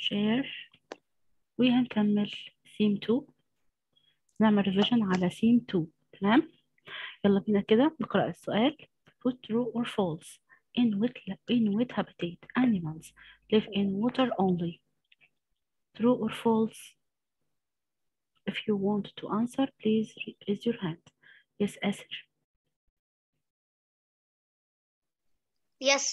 share وهنكمل theme 2 نعمل revision على theme 2 تمام يلا بينا كده نقرأ السؤال put true or false in what in what habitat animals live in water only true or false if you want to answer please raise your hand yes Asir Yes.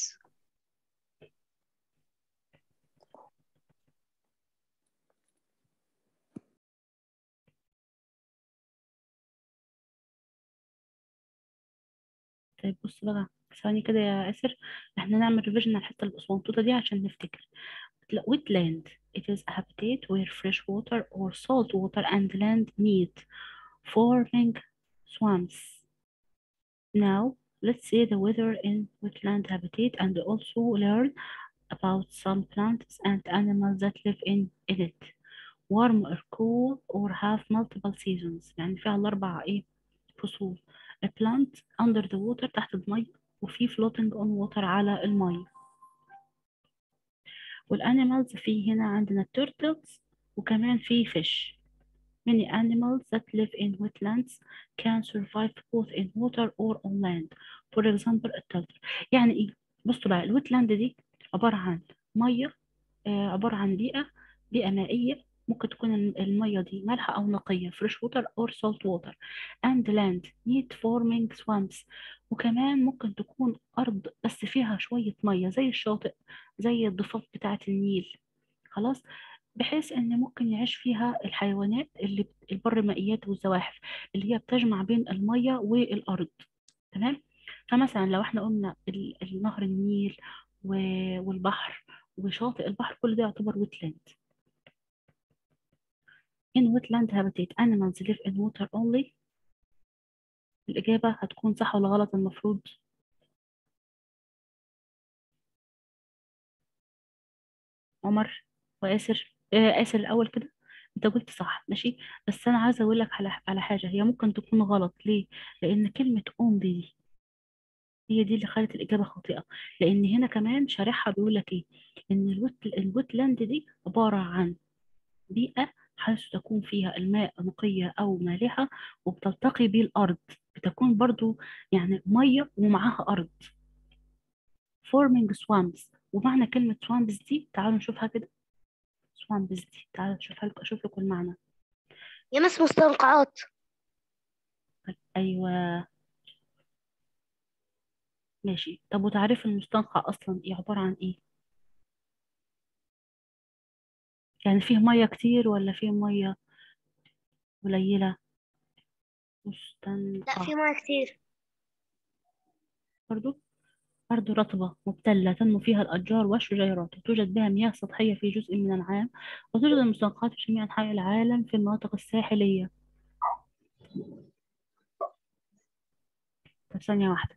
طيب بص بقى ثواني كده يا آسر احنا نعمل ريفيجن على الحتة الأسوانطوطة دي عشان نفتكر wetland it is a habitat where fresh water or salt water and land meet forming swamps now let's see the weather in wetland habitat and also learn about some plants and animals that live in it warm or cool or have multiple seasons يعني فيها الأربع إيه فصول a plant under the water تحت المي وفي floating on water على المي والانيمالز في هنا عندنا turtles وكمان في fish many animals that live in wetlands can survive both in water or on land for example التلتر يعني ايه بصوا بقى الويتلاند دي عبارة عن مية آه عبارة عن بيئة بيئة مائية ممكن تكون المية دي مالحة أو نقية fresh water or salt water and land need forming swamps وكمان ممكن تكون أرض بس فيها شوية مية زي الشاطئ زي الضفاف بتاعة النيل خلاص بحيث ان ممكن يعيش فيها الحيوانات اللي البرمائيات والزواحف اللي هي بتجمع بين المية والأرض تمام فمثلا لو احنا قلنا النهر النيل والبحر وشاطئ البحر كل ده يعتبر ويتلاند in wetland habitat animals live in water only الإجابة هتكون صح ولا غلط المفروض عمر وآسر آه آسر الأول كده أنت قلت صح ماشي بس أنا عايزة أقول لك على على حاجة هي ممكن تكون غلط ليه؟ لأن كلمة only دي هي دي اللي خلت الإجابة خاطئة لأن هنا كمان شارحها بيقول لك إيه؟ إن الوت الوتلاند دي عبارة عن بيئة حيث تكون فيها الماء نقية أو مالحة وبتلتقي به الأرض بتكون برضو يعني مية ومعاها أرض forming swamps ومعنى كلمة swamps دي تعالوا نشوفها كده swamps دي تعالوا نشوفها لكم أشوف لكم المعنى يا مس مستنقعات أيوة ماشي طب وتعريف المستنقع أصلا إيه عبارة عن إيه؟ يعني فيه مية كتير ولا فيه مية قليلة لا مستنقع في ميه كتير برضو أرض رطبة مبتلة تنمو فيها الأشجار والشجيرات وتوجد بها مياه سطحية في جزء من العام وتوجد المستنقعات في جميع أنحاء العالم في المناطق الساحلية طب ثانية واحدة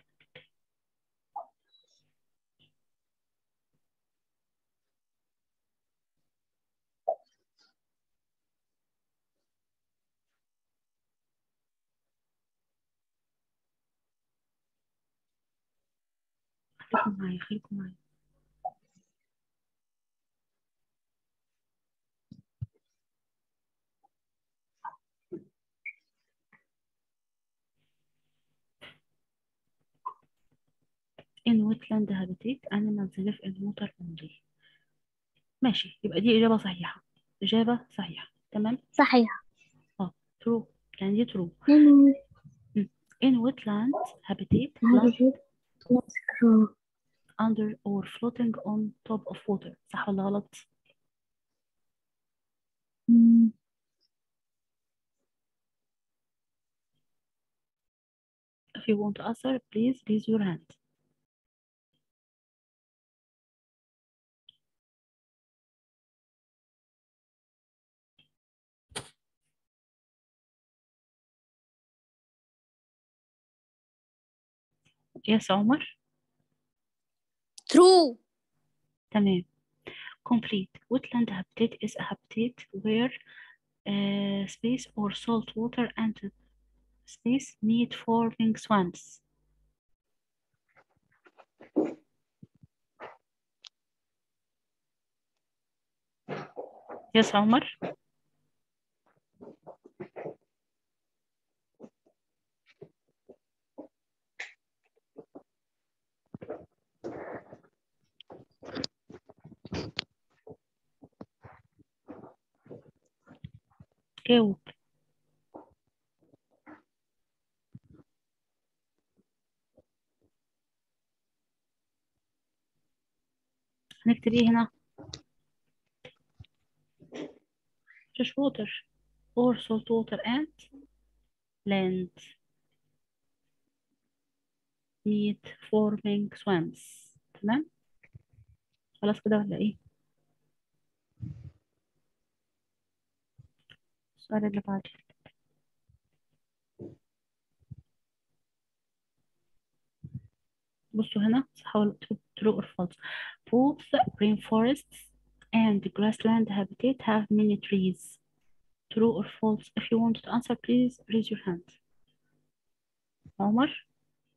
خليكم معايا خليكم معايا in wetland habitat animals live in water only ماشي يبقى دي إجابة صحيحة إجابة صحيحة تمام صحيح اه true يعني دي true مم. in wetland habitat هذا land شيء تذكره. under or floating on top of water صح ولا غلط مم. if you want to answer please raise your hand yes عمر True. تمام complete wetland habitat is a habitat where uh, space or salt water and space meet forming swamps يس عمر جاوب هنكتب ايه هنا fresh water or salt water and land meat forming swims تمام خلاص كده ولا ايه السؤال اللي بعده بصوا هنا حاولوا تكتبوا true or false both rainforests and grassland habitat have many trees true or false if you want to answer please raise your hand عمر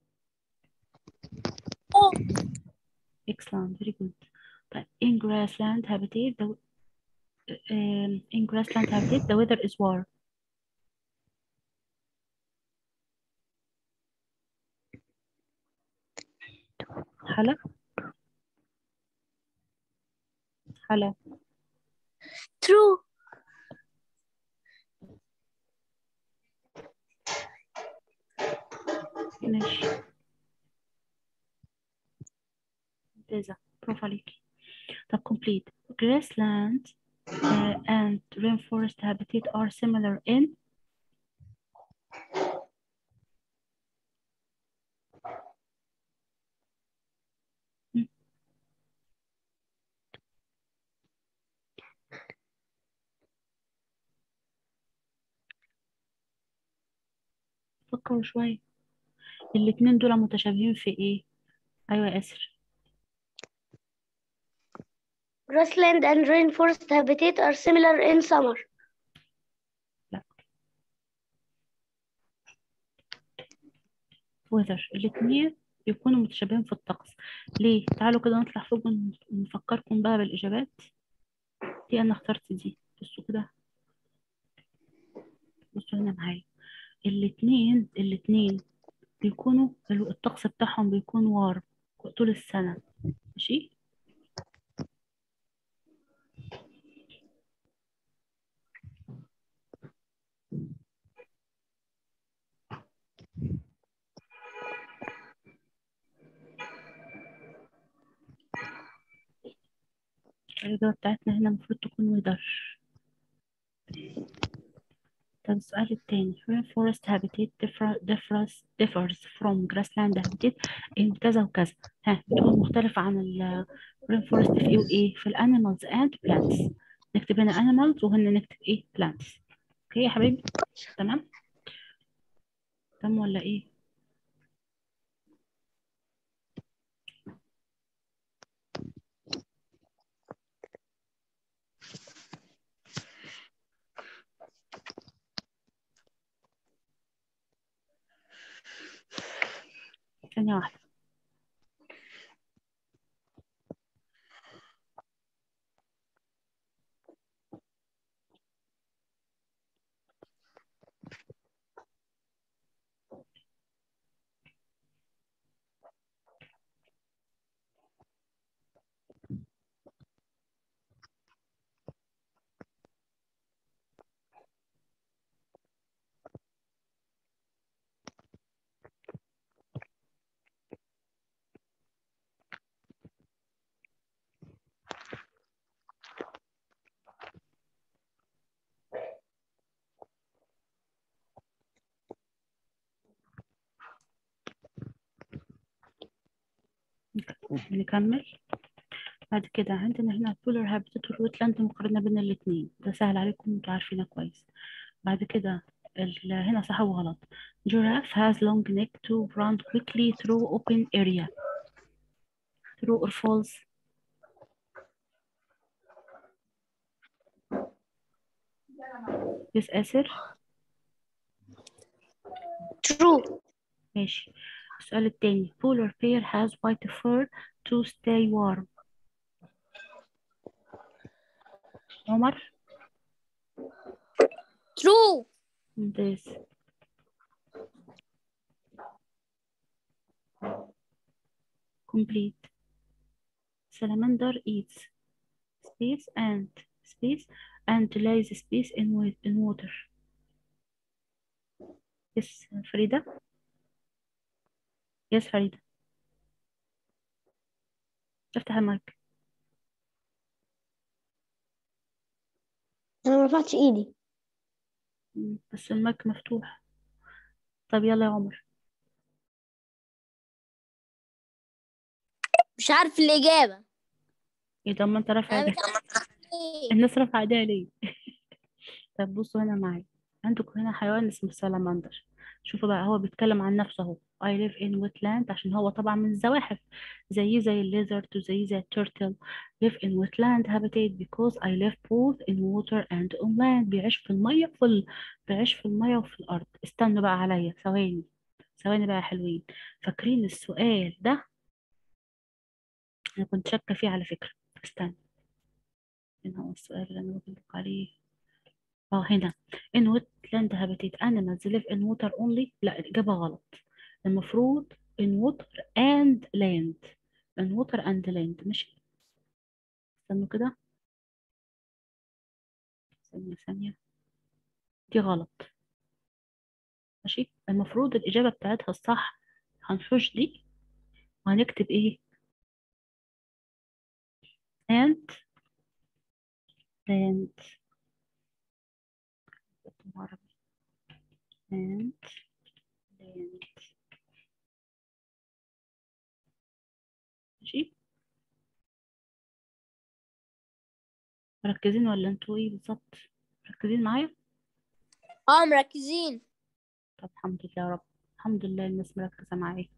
excellent very good طيب in grassland habitat the um, in grassland habitat the weather is warm حلا حلا True. ماشي ممتازة برافو عليكي طب complete grassland uh, and rainforest habitat are similar in مم. فكروا شوية الاتنين دول متشابهين في ايه ايوه يا اسر Grassland and rainforest habitat are similar in summer. لا weather الاتنين يكونوا متشابهين في الطقس ليه تعالوا كده نطلع فوق ون- ونفكركم بقى بالإجابات دي أنا اخترت دي بصوا كده بصوا هنا معايا الاتنين الاتنين بيكونوا ال- الطقس بتاعهم بيكون وارم طول السنة ماشي الإجابة بتاعتنا هنا المفروض تكون weather طب السؤال التاني rainforest habitat differ- differs differs from grassland habitat in كذا وكذا ها بتكون مختلفة عن ال rainforest في ايه وايه في ال animals and plants نكتب هنا animals وهنا نكتب ايه plants اوكي يا حبايبي تمام تمام ولا ايه ثانية واحدة نكمل بعد كده عندنا هنا البولار هابيتات والويتلاند مقارنة بين الاتنين ده سهل عليكم انتوا عارفينه كويس بعد كده ال- هنا صح وغلط giraffe has long neck to run quickly through open area true or false yes آسر True. ماشي السؤال التاني polar bear has white fur to stay warm عمر True. ممتاز complete salamander eats space and space and lays space in, wa- in water yes فريدة yes فريدة افتح المايك أنا ما رفعتش إيدي مم، بس المايك مفتوح طب يلا يا عمر مش عارف الإجابة ايه ده ما انت رافع أنا مش ايدك عارف إيه. الناس رافعة ايديها ليه طب بصوا هنا معايا عندكم هنا حيوان اسمه السلمندر شوفوا بقى هو بيتكلم عن نفسه اهو I live in wetland عشان هو طبعا من الزواحف زي زي الليزرد وزي زي التورتل live in wetland habitat because I live both in water and on land بيعيش في المية في ال... بيعيش في المية وفي الأرض استنوا بقى عليا ثواني ثواني بقى يا حلوين فاكرين السؤال ده أنا كنت شاكة فيه على فكرة استنى فين هو السؤال اللي أنا بقول لكم عليه اه هنا in wetland habitat animals live in water only لا الإجابة غلط المفروض in water and land in water and land مش استنوا كده ثانية ثانية دي غلط ماشي المفروض الإجابة بتاعتها الصح هنحوش دي وهنكتب إيه and land بالعربي and land ماشي مركزين ولا انتوا ايه بالظبط مركزين معايا اه مركزين طب الحمد لله يا رب الحمد لله الناس مركزة معايا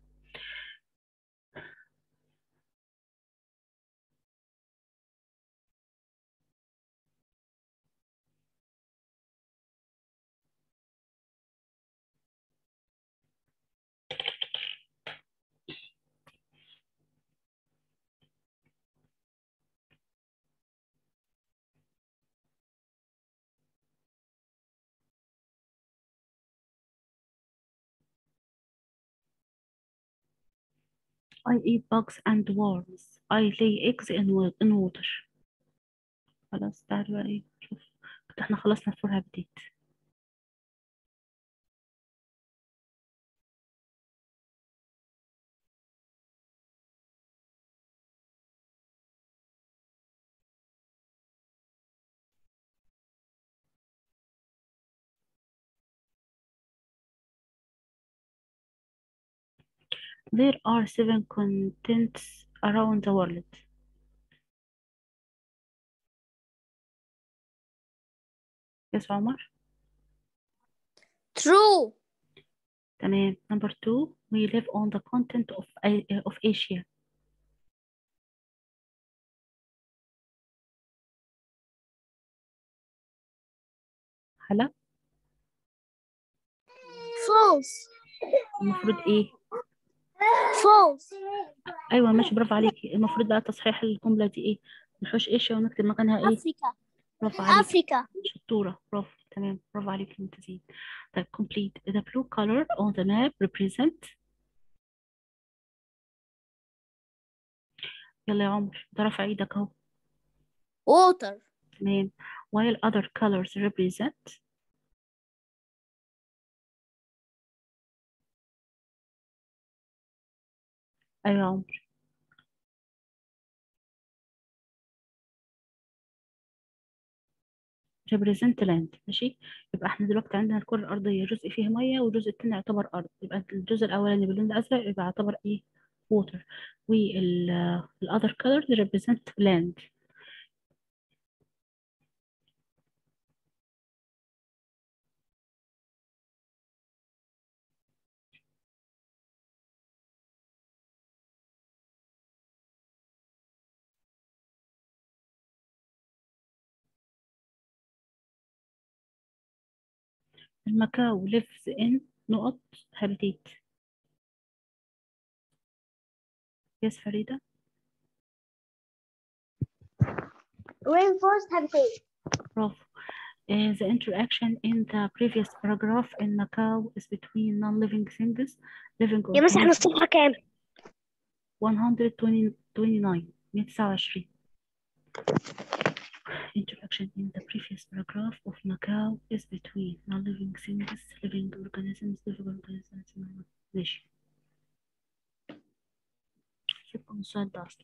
I eat bugs and worms I lay eggs in, wa- in water خلاص تعالوا بقى ايه شوف كده احنا خلصنا الفور هابيتات There are seven continents around the world يس عمر True. تمام number two we live on the continent of, A- of Asia هلا False. المفروض ايه False. ايوه ماشي برافو عليكي المفروض بقى تصحيح الجملة دي ايه نحوش ايشيا ونكتب مكانها ايه Africa. برافو عليكي Africa. شطورة برافو تمام برافو عليكي ممتازين طيب complete the blue color on the map represent يلا يا عمر ده رافع ايدك اهو Water. تمام while other colors represent ايوه يا عمر represent land ماشي يبقى احنا دلوقتي عندنا الكرة الأرضية جزء فيه مية والجزء التاني يعتبر أرض يبقى الجزء الأولاني باللون الأزرق يبقى يعتبر ايه water وال ال other colors represent land المكاو lives in نقط habitat يس فريدة Rainforest habitat. برافو Uh, the interaction in the previous paragraph in Macau is between non-living things living on يا مس احنا Earth. الصفحة كام 129 129 Interaction in the previous paragraph of Macau is between non-living things, living organisms, living organisms ماشي سيبكم من السؤال ده أصلا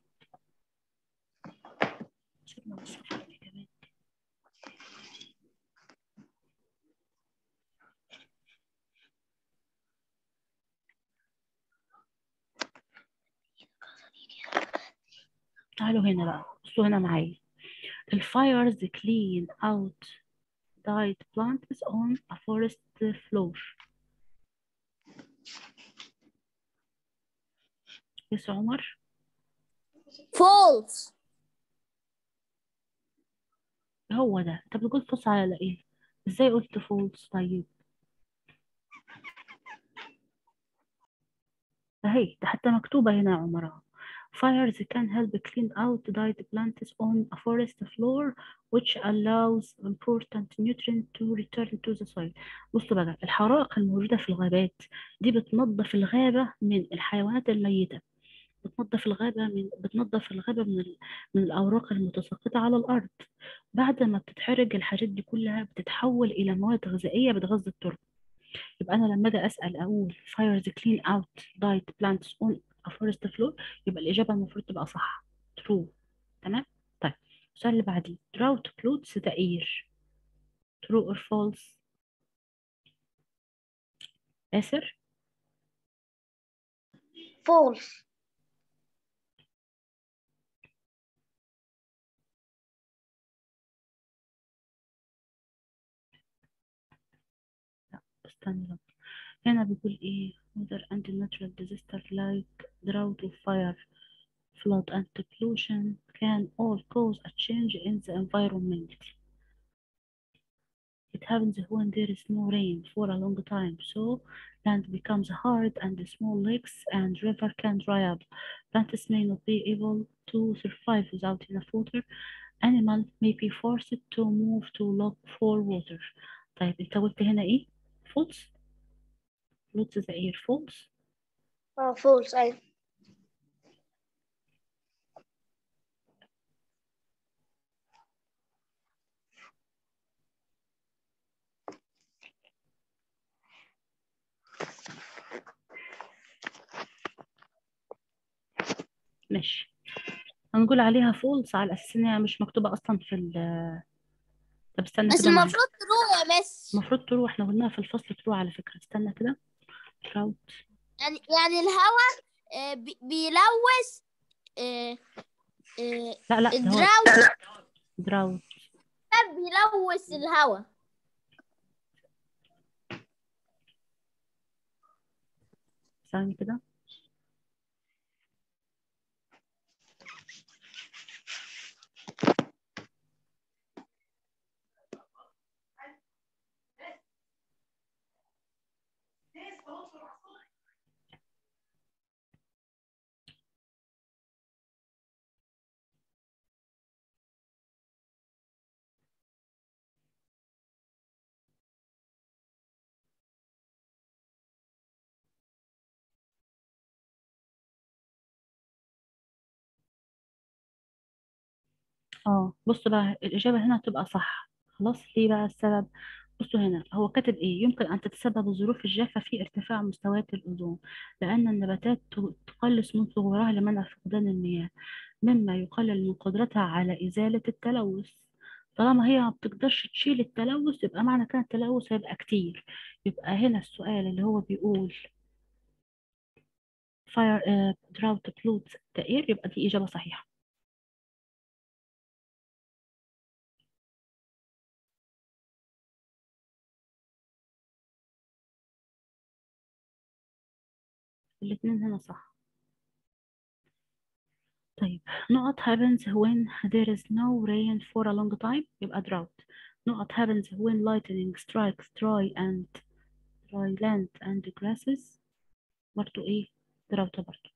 سيبنا من الصفحة دي كمان تعالوا هنا بقى بصوا هنا معايا The fires clean out died plants on a forest floor. يس عمر false هو ده انت بتقول فوز على ايه ازاي قلت فولس طيب اهي ده حتى مكتوبة هنا يا عمر اهو. Fires can help clean out died plants on a forest floor which allows important nutrients to return to the soil. بصوا بقى الحرائق الموجودة في الغابات دي بتنظف الغابة من الحيوانات الميتة بتنظف الغابة من بتنظف الغابة من ال... من الأوراق المتساقطة على الأرض بعد ما بتتحرق الحاجات دي كلها بتتحول إلى مواد غذائية بتغذي التربة يبقى أنا لما أجي أسأل أقول fires clean out died plants on a forest floor يبقى الإجابة المفروض تبقى صح true تمام طيب السؤال اللي بعديه drought clothes the air true or false آسر false استنى بقى. هنا بيقول ايه weather and natural disaster like drought or fire flood and pollution can all cause a change in the environment it happens when there is no rain for a long time so land becomes hard and the small lakes and river can dry up plants may not be able to survive without enough water animal may be forced to move to look for water طيب انت قلت هنا ايه false floats the air false اه false أيوة ماشي هنقول عليها فولس على اساس ان هي مش مكتوبه اصلا في ال طب استنى بس كده معايا المفروض تروح يا مس المفروض تروح احنا قلناها في الفصل تروح على فكره استنى كده دراوت يعني يعني الهواء آه، بي- بيلوث آه، آه، لا لا ده هو الدراوت دراوت بيلوث الهواء ثاني كده اه بصوا بقى الإجابة هنا هتبقى صح خلاص ليه بقى السبب بصوا هنا هو كاتب ايه يمكن أن تتسبب الظروف الجافة في ارتفاع مستويات الأوزون لأن النباتات ت- تقلص من ظهورها لمنع فقدان المياه مما يقلل من قدرتها على إزالة التلوث طالما هي ما بتقدرش تشيل التلوث يبقى معنى كده التلوث هيبقى كتير يبقى هنا السؤال اللي هو بيقول fire uh, drought pollutes the air يبقى دي إجابة صحيحة الاتنين هنا صح طيب نقط happens when there is no rain for a long time يبقى drought نقط happens when lightning strikes dry and dry land and grasses برضو ايه drought برضو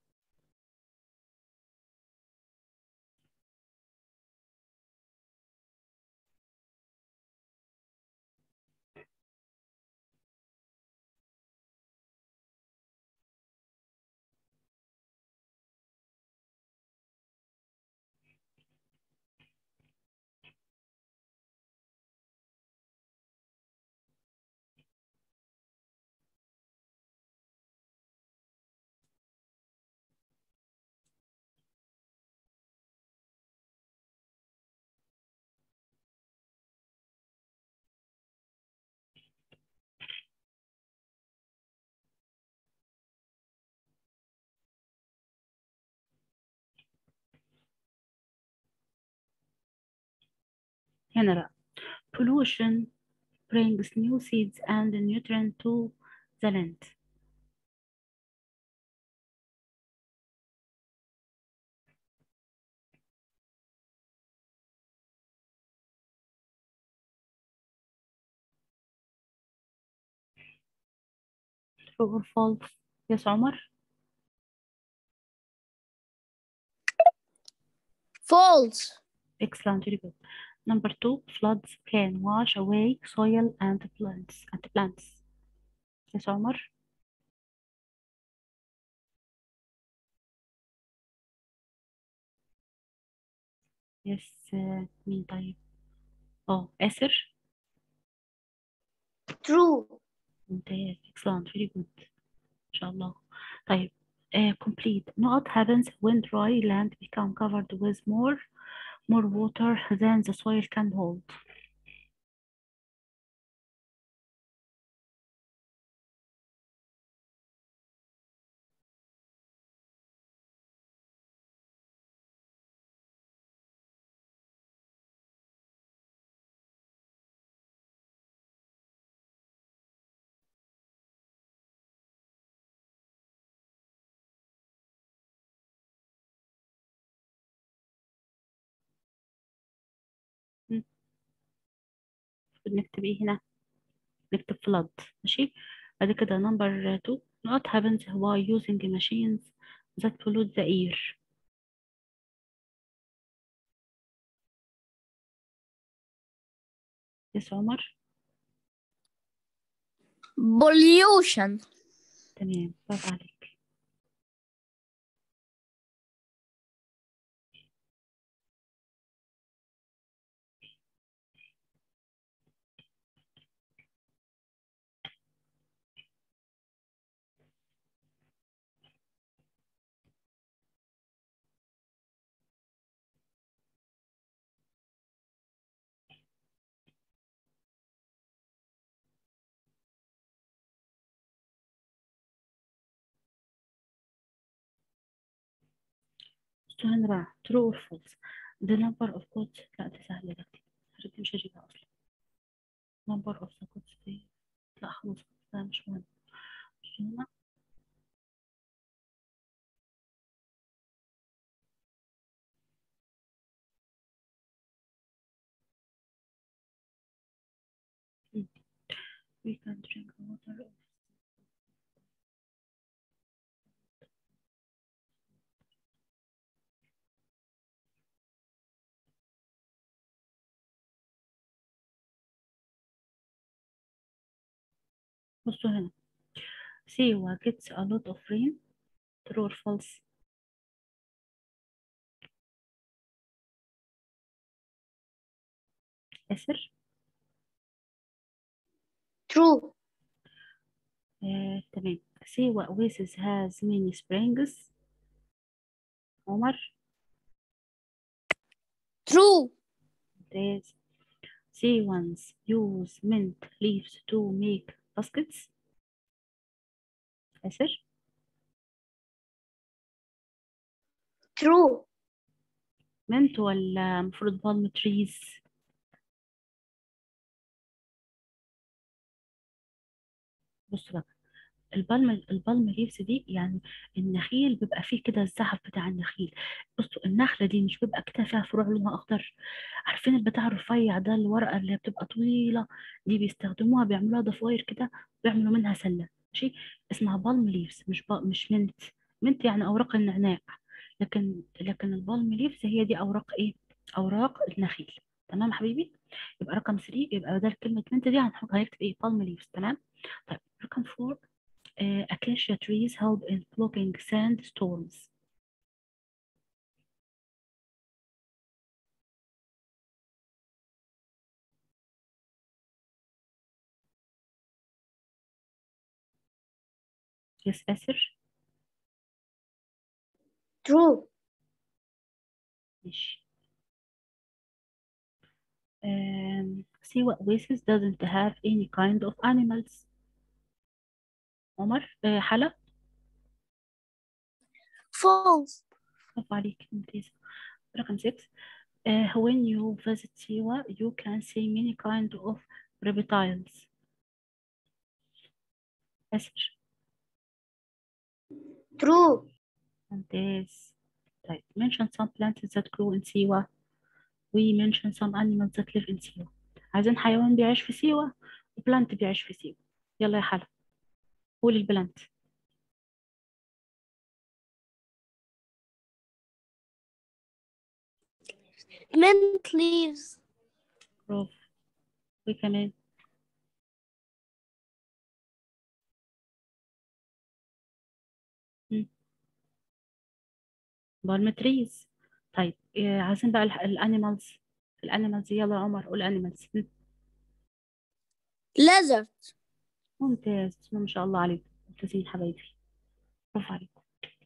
هنا بقى pollution brings new seeds and nutrient to the land true or false yes عمر false excellent very good number two floods can wash away soil and plants and plants yes عمر yes uh, مين طيب اه آسر true ممتاز excellent very good إن شاء الله طيب uh, complete not happens when dry land become covered with more more water than the soil can hold نكتب ايه هنا نكتب flood ماشي بعد كده number two not happens while using machines that pollute the air yes عمر pollution تمام برافو عليك السؤال بقى true or false the number of quotes لا دي سهلة ده دي مش هجيبها أصلا number of the quotes دي لا خلاص ده مش مهم بصوا هنا مم. we can drink water of بصوا هنا Siwa gets a lot of rain true or false ياسر true آه، تمام Siwa oasis has many springs عمر true ممتاز Siwans use mint leaves to make baskets ياسر true mint ولا المفروض palm trees بص بقى البالم البالم ليفز دي يعني النخيل بيبقى فيه كده الزعف بتاع النخيل بصوا النخلة دي مش بيبقى كده فيها فروع لونها أخضر عارفين البتاع الرفيع ده الورقة اللي بتبقى طويلة دي بيستخدموها بيعملوها ضفاير كده ويعملوا منها سلة ماشي اسمها بالم ليفز مش با... مش منت منت يعني أوراق النعناع لكن لكن البالم ليفز هي دي أوراق إيه أوراق النخيل تمام يا حبيبي يبقى رقم 3 يبقى بدل كلمة منت دي هنحط هنكتب إيه بالم ليفز تمام طيب رقم 4 uh, acacia trees help in blocking sandstorms. Yes, Asir. true ماشي. Um, see what oasis doesn't have any kind of animals. عمر uh, حلا false برافو عليك ممتازة رقم 6 Uh, when you visit Siwa, you can see many kind of reptiles. أسر True. ممتاز طيب mention some plants that grow in Siwa we mention some animals that live in Siwa عايزين حيوان بيعيش في سيوة وبلانت بيعيش في سيوة يلا يا حلا قول البلانت Mint leaves. برافو وكمان بالم تريز طيب إيه، عايزين بقى الانيمالز الانيمالز يلا يا عمر قول انيمالز Lizard. ممتاز بسم الله ما شاء الله عليكم ممتازين حبايبي برافو عليكم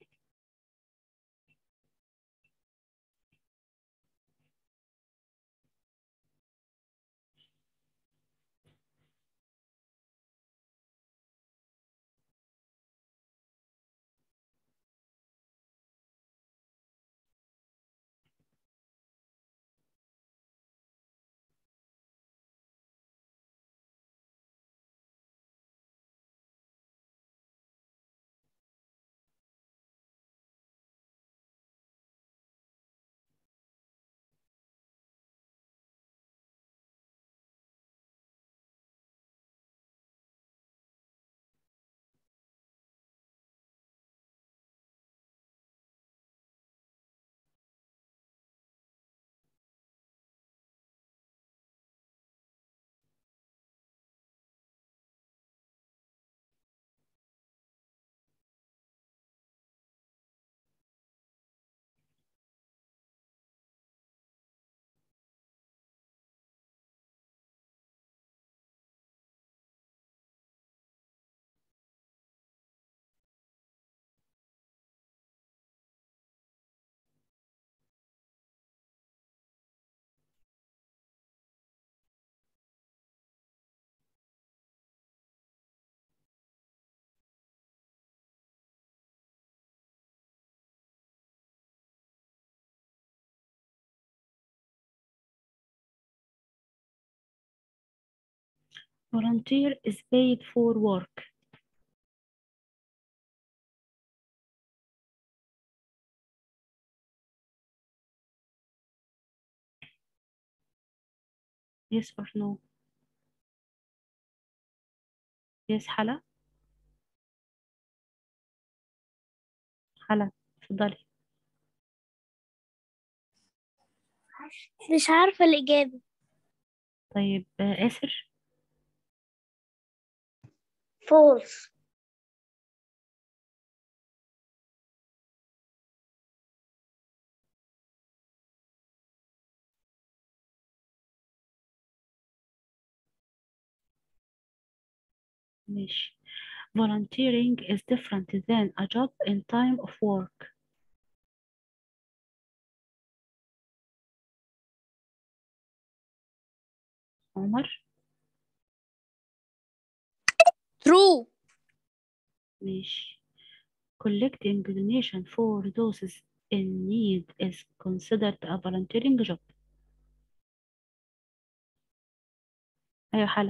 volunteer is paid for work yes or no yes حلا حلا اتفضلي مش عارفة الإجابة طيب آه، آسر False. ماشي volunteering is different than a job in time of work عمر True. ماشي collecting donation for those in need is considered a volunteering job أيوة حلا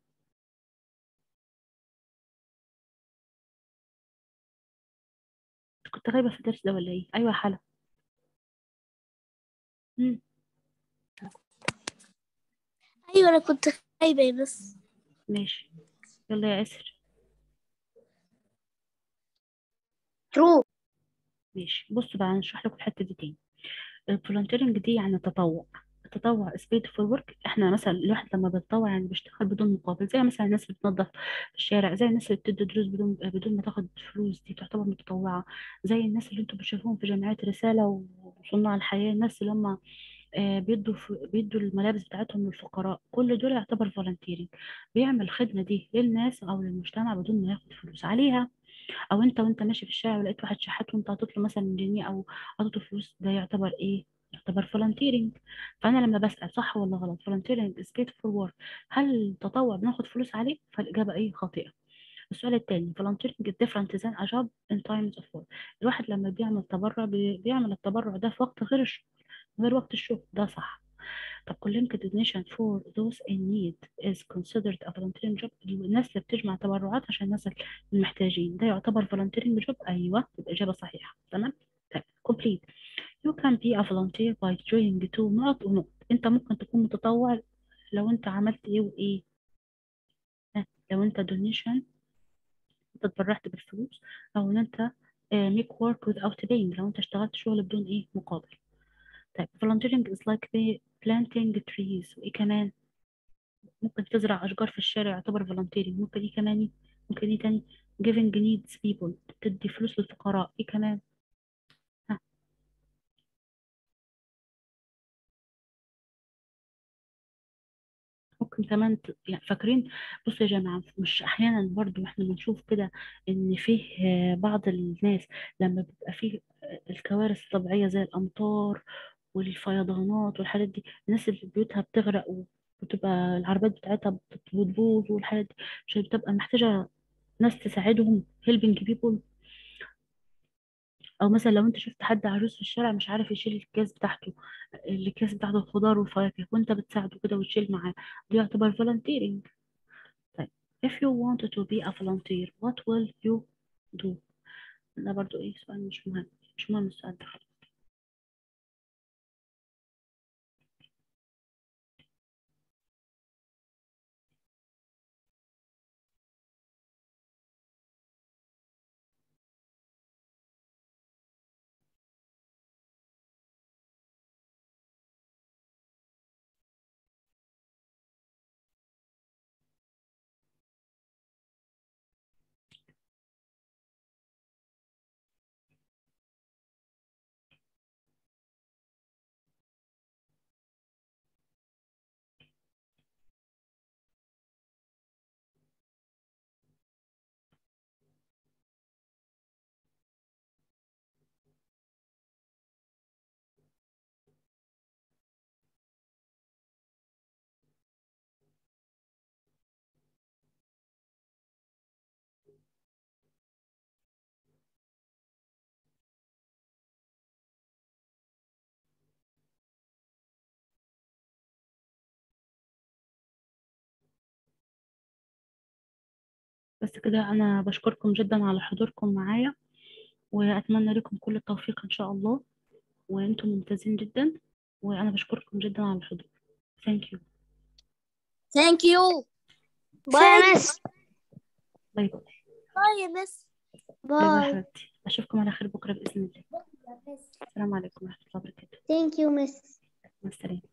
كنت غايبة في الدرس ده ولا ايه أيوة حلا مم. أيوة أنا كنت خايبة بس ماشي يلا يا آسر True. ماشي بصوا بقى هنشرح لكم الحتة دي تاني الفولنتيرنج دي يعني تطوع التطوع is paid for work احنا مثلا الواحد لما بيتطوع يعني بيشتغل بدون مقابل زي مثلا الناس اللي بتنظف الشارع زي الناس اللي بتدي دروس بدون بدون ما تاخد فلوس دي تعتبر متطوعة زي الناس اللي انتوا بتشوفوهم في جمعيات رسالة وصناع الحياة الناس اللي هم آه، بيدوا ف- بيدوا الملابس بتاعتهم للفقراء كل دول يعتبر فولنتيرنج بيعمل الخدمة دي للناس أو للمجتمع بدون ما ياخد فلوس عليها او انت وانت ماشي في الشارع ولقيت واحد شحات وانت عطيت له مثلا جنيه او عطيته فلوس ده يعتبر ايه يعتبر فولنتيرنج فانا لما بسال صح ولا غلط فولنتيرنج is paid for work هل التطوع بناخد فلوس عليه فالاجابه ايه خاطئه السؤال التاني volunteering is different than a job in times of work الواحد لما بيعمل تبرع بي- بيعمل التبرع ده في وقت غير الشغل غير وقت الشغل ده صح طب collecting donation for those in need is considered a volunteering job الناس اللي بتجمع تبرعات عشان الناس المحتاجين ده يعتبر volunteering job أيوه يبقى إجابة صحيحة تمام طيب complete you can be a volunteer by doing two نقط ونقط أنت ممكن تكون متطوع لو أنت عملت إيه وإيه ها، لو أنت donation أنت اتبرعت بالفلوس أو إن أنت آه، make work without paying لو أنت اشتغلت شغل بدون إيه مقابل طيب volunteering is like the planting trees وإيه كمان ممكن تزرع أشجار في الشارع يعتبر volunteering ممكن إيه كمان ممكن إيه تاني giving needs people تدي فلوس للفقراء إيه كمان ها ممكن كمان ت- يعني فاكرين بصوا يا جماعة مش أحيانا برضو إحنا بنشوف كده إن فيه آه، بعض الناس لما بيبقى فيه آه، الكوارث الطبيعية زي الأمطار والفيضانات والحاجات دي الناس اللي بيوتها بتغرق وبتبقى العربيات بتاعتها بت- بتبوظ والحاجات دي مش بتبقى محتاجة ناس تساعدهم helping people او مثلا لو انت شفت حد عجوز في الشارع مش عارف يشيل الكيس بتاعته الكيس بتاعته الخضار والفواكه وانت بتساعده كده وتشيل معاه دي يعتبر volunteering طيب if you want to be a volunteer what will you do ده برضو ايه سؤال مش مهم مش مهم السؤال ده خالص بس كده انا بشكركم جدا على حضوركم معايا واتمنى لكم كل التوفيق ان شاء الله وانتم ممتازين جدا وانا بشكركم جدا على الحضور thank you Thank you. باي يا مس باي باي باي يا مس. باي باي باي حبيبتي اشوفكم على خير بكره باذن الله السلام عليكم ورحمه الله وبركاته ثانك يو مس مع السلامه